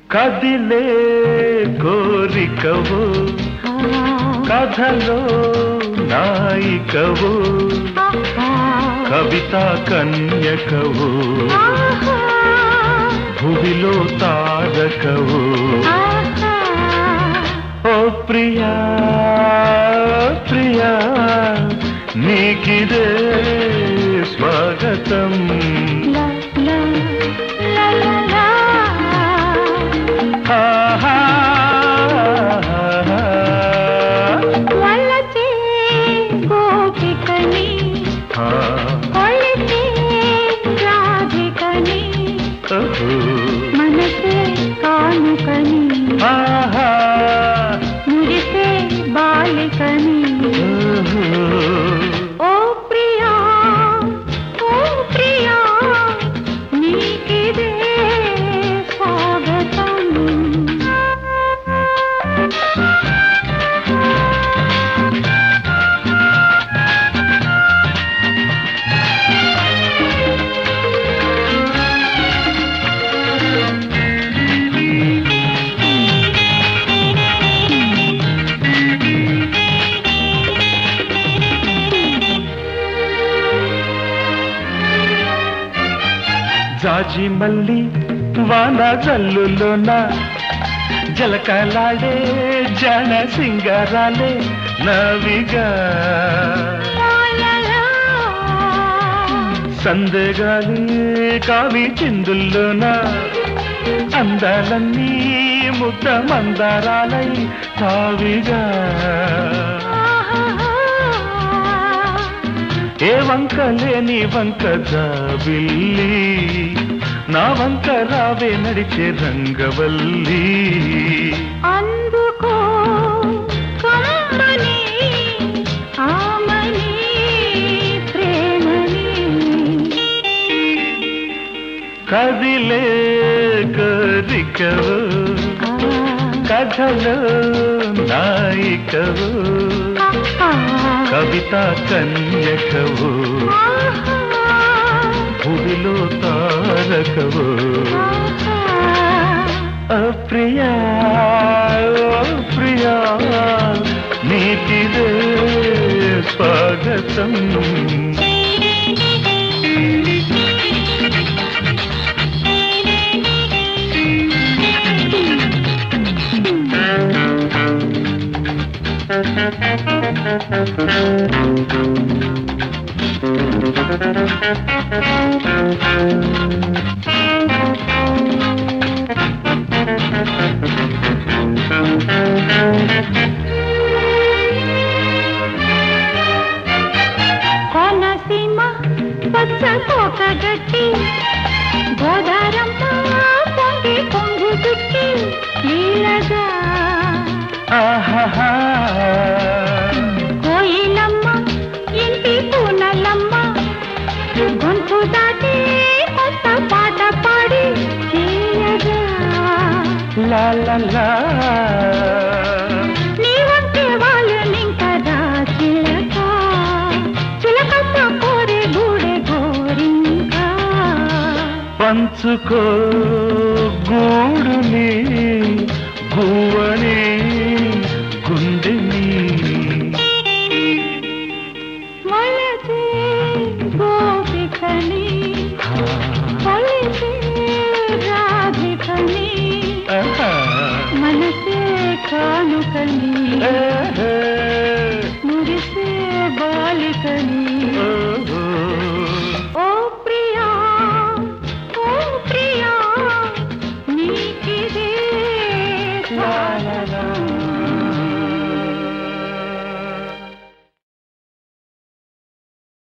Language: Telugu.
కదిలే కోరికవు కథలో నాయికవు కవిత కన్యకవు భువిలో తారకవు ఓ ప్రియా ప్రియా నీకిదే స్వాగతం ఆహా. వలచే గోపికని ఆ. కొలిచే రాధికని ఓహో. మనసే కానుకని ఆహా. మురిసే బాలికని ఓహో. ఓ ప్రియా ఓ ప్రియా నీకిదే స్వాగతం జాజి మల్లి వాన జల్లులోన జలకలాడే జన సింగారాలే నవిగా లా లా లా. సందగాలి కావి చిందుల్లోన అందాలన్నీ ముద్ద మందారాలై తావిగా ఏ వంక లేని వంక జాబిల్లి నా వంక రావే నడిచే రంగవల్లి అందుకో కమ్మని ఆమని ప్రేమని కదిలే కోరికవు కథలో నాయికవు కవిత కన్యకవు భువిలో తారకవు అప్రియా ప్రియా నీటిదే స్వాగతం కోనసీమ పచ్చ కోక గట్టి గోదారమ్మ పొంగి పొంగు చుట్టి లీలగా ఆహాహా కోయిలమ్మ ఇంటి పూనలమ్మ గొంతు దాటి కొత్త పాట పాడి తీయగా లా లా లా నీ వంటి వాళ్ళని కదా చిలక చిలకతో కోరి గూడె గోరింకా పంచుకో గూడుని గూ